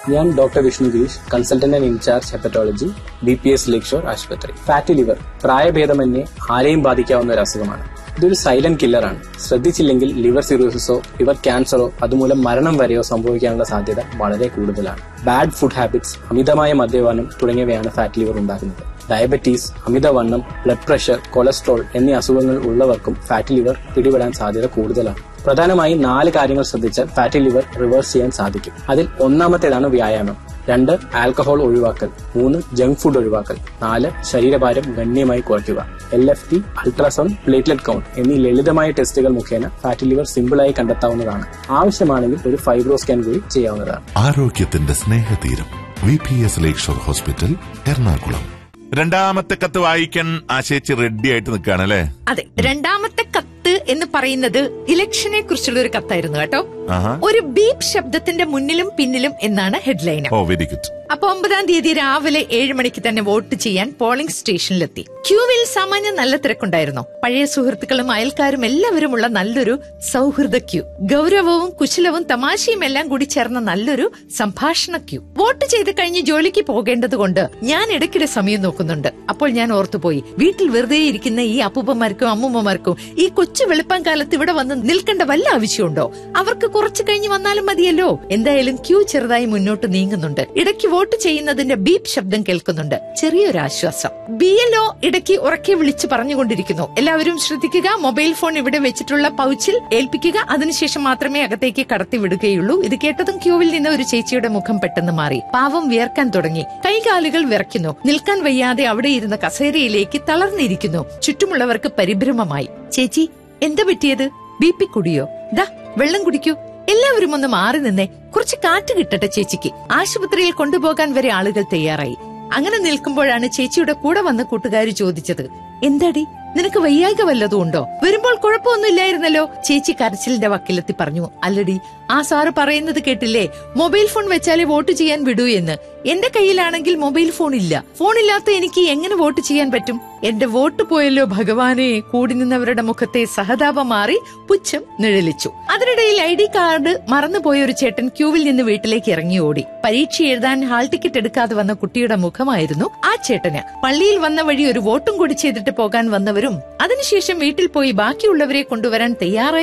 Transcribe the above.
ഞാൻ doctor Vishnu Girish consultant and in charge hepatology B P S Lakeshore ആശുപത്രി fatty liver പ്രായഭേദമന്യേ ആരെയും ബാധിക്കാവുന്ന ഒരു അസുഖമാണ് ഇതൊരു സൈലന്റ് കില്ലറാണ് ശ്രദ്ധിച്ചില്ലെങ്കിൽ ലിവർ സിറോസിസോ ലിവർ ക്യാൻസറോ അതുമൂലം മരണം വരെയോ സംഭവിക്കാനുള്ള സാധ്യത വളരെ കൂടുതലാണ് ബാഡ് ഫുഡ് ഹാബിറ്റ്സ് അമിതമായ മദ്യപാനം തുടങ്ങിയവയാണ് ഫാറ്റ് ലിവർ ഉണ്ടാക്കുന്നത് ഡയബറ്റീസ് അമിതവണ്ണം ബ്ലഡ് പ്രഷർ കൊളസ്ട്രോൾ എന്നീ അസുഖങ്ങൾ ഉള്ളവർക്കും ഫാറ്റി ലിവർ പിടിപെടാൻ സാധ്യത കൂടുതലാണ് പ്രധാനമായും നാല് കാര്യങ്ങൾ ശ്രദ്ധിച്ചാൽ ഫാറ്റി ലിവർ റിവേഴ്സ് ചെയ്യാൻ സാധിക്കും അതിൽ ഒന്നാമത്തേതാണ് വ്യായാമം രണ്ട് ആൽക്കഹോൾ ഒഴിവാക്കൽ മൂന്ന് ജങ്ക് ഫുഡ് ഒഴിവാക്കൽ നാല് ശരീരഭാരം ഗണ്യമായി കുറയ്ക്കുക L F T ultrasound platelet count എന്നീ ലളിതമായ ടെസ്റ്റുകൾ മുഖേന ഫാറ്റി ലിവർ സിമ്പിളായി കണ്ടെത്താവുന്നതാണ് ആവശ്യമാണെങ്കിൽ ഒരു ഫൈബ്രോ സ്കാൻ കൂടി ചെയ്യാവുന്നതാണ് ആരോഗ്യത്തിന്റെ സ്നേഹതീരം V P S Lakeshore hospital Ernakulam രണ്ടാമത്തെ കത്ത് വായിക്കാൻ ആശയിച്ച് റെഡി ആയിട്ട് നിൽക്കുകയാണ് അല്ലേ അതെ രണ്ടാമത്തെ കത്ത് എന്ന് പറയുന്നത് ഇലക്ഷനെ കുറിച്ചുള്ള ഒരു കത്തായിരുന്നു കേട്ടോ ആഹാ. ഒരു ബീപ് ശബ്ദത്തിന്റെ മുന്നിലും പിന്നിലും എന്നാണ് ഹെഡ്ലൈൻ ഓ വെരി ഗുഡ് അപ്പൊ ഒമ്പതാം തീയതി രാവിലെ ഏഴ് മണിക്ക് തന്നെ വോട്ട് ചെയ്യാൻ പോളിംഗ് സ്റ്റേഷനിലെത്തി ക്യൂവിൽ സാമാന്യം നല്ല തിരക്കുണ്ടായിരുന്നു പഴയ സുഹൃത്തുക്കളും അയൽക്കാരും എല്ലാവരുമുള്ള നല്ലൊരു സൗഹൃദ ക്യൂ ഗൗരവവും കുശലവും തമാശയും എല്ലാം കൂടി ചേർന്ന നല്ലൊരു സംഭാഷണ ക്യൂ വോട്ട് ചെയ്ത് കഴിഞ്ഞ് ജോലിക്ക് പോകേണ്ടതുകൊണ്ട് ഞാൻ ഇടയ്ക്കിടെ സമയം നോക്കുന്നുണ്ട് അപ്പോൾ ഞാൻ ഓർത്തുപോയി വീട്ടിൽ വെറുതെ ഇരിക്കുന്ന ഈ അപ്പൂപ്പന്മാർക്കും അമ്മൂമ്മമാർക്കും ഈ കൊച്ചു വെളുപ്പം കാലത്ത് ഇവിടെ വന്ന് നിൽക്കേണ്ട വല്ല ആവശ്യമുണ്ടോ അവർക്ക് കുറച്ചു കഴിഞ്ഞ് വന്നാലും മതിയല്ലോ എന്തായാലും ക്യൂ ചെറുതായി മുന്നോട്ട് നീങ്ങുന്നുണ്ട് ഇടയ്ക്ക് വോട്ട് ചെയ്യുന്നതിന്റെ ബീപ് ശബ്ദം കേൾക്കുന്നുണ്ട് ചെറിയൊരു ആശ്വാസം ബി എൽ ഒ ഇടയ്ക്ക് ഉറക്കെ വിളിച്ചു പറഞ്ഞുകൊണ്ടിരിക്കുന്നു എല്ലാവരും ശ്രദ്ധിക്കുക മൊബൈൽ ഫോൺ ഇവിടെ വെച്ചിട്ടുള്ള പൗച്ചിൽ ഏൽപ്പിക്കുക അതിനുശേഷം മാത്രമേ അകത്തേക്ക് കടത്തി വിടുകയുള്ളൂ ഇത് കേട്ടതും ക്യൂവിൽ നിന്ന് ഒരു ചേച്ചിയുടെ മുഖം പെട്ടെന്ന് മാറി പാവം വിയർക്കാൻ തുടങ്ങി കൈകാലുകൾ വിറയ്ക്കുന്നു നിൽക്കാൻ വയ്യാതെ അവിടെ ഇരുന്ന കസേരയിലേക്ക് തളർന്നിരിക്കുന്നു ചുറ്റുമുള്ളവർക്ക് പരിഭ്രമമായി ചേച്ചി എന്താ പറ്റിയത് ബി പി കുടിയോ ദാ വെള്ളം കുടിക്കൂ എല്ലാവരും ഒന്ന് മാറി നിന്നേ കുറച്ച് കാറ്റ് കിട്ടട്ടെ ചേച്ചിക്ക് ആശുപത്രിയിൽ കൊണ്ടുപോകാൻ വരെ ആളുകൾ തയ്യാറായി അങ്ങനെ നിൽക്കുമ്പോഴാണ് ചേച്ചിയുടെ കൂടെ വന്ന കൂട്ടുകാരി ചോദിച്ചത് എന്താടി നിനക്ക് വയ്യായ്ക വല്ലതും ഉണ്ടോ വരുമ്പോൾ കുഴപ്പമൊന്നുമില്ലായിരുന്നല്ലോ ചേച്ചി കരച്ചിലിന്റെ വക്കിലെത്തി പറഞ്ഞു അല്ലടി ആ സാറ് പറയുന്നത് കേട്ടില്ലേ മൊബൈൽ ഫോൺ വെച്ചാലേ വോട്ട് ചെയ്യാൻ വിടൂ എന്ന് എന്റെ കയ്യിലാണെങ്കിൽ മൊബൈൽ ഫോൺ ഇല്ല ഫോണില്ലാത്ത എനിക്ക് എങ്ങനെ വോട്ട് ചെയ്യാൻ പറ്റും എന്റെ വോട്ട് പോയല്ലോ ഭഗവാനെ കൂടി നിന്നവരുടെ മുഖത്തെ സഹതാപം മാറി പുച്ഛം നിഴലിച്ചു അതിനിടയിൽ ഐ ഡി കാർഡ് മറന്നുപോയ ഒരു ചേട്ടൻ ക്യൂവിൽ നിന്ന് വീട്ടിലേക്ക് ഇറങ്ങി ഓടി പരീക്ഷ എഴുതാൻ ഹാൾ ടിക്കറ്റ് എടുക്കാതെ വന്ന കുട്ടിയുടെ മുഖമായിരുന്നു ആ ചേട്ടന് പള്ളിയിൽ വന്ന വഴി ഒരു വോട്ടും കൂടി ചെയ്തിട്ട് പോകാൻ വന്നവരും അതിനുശേഷം വീട്ടിൽ പോയി ബാക്കിയുള്ളവരെ കൊണ്ടുവരാൻ തയ്യാറായി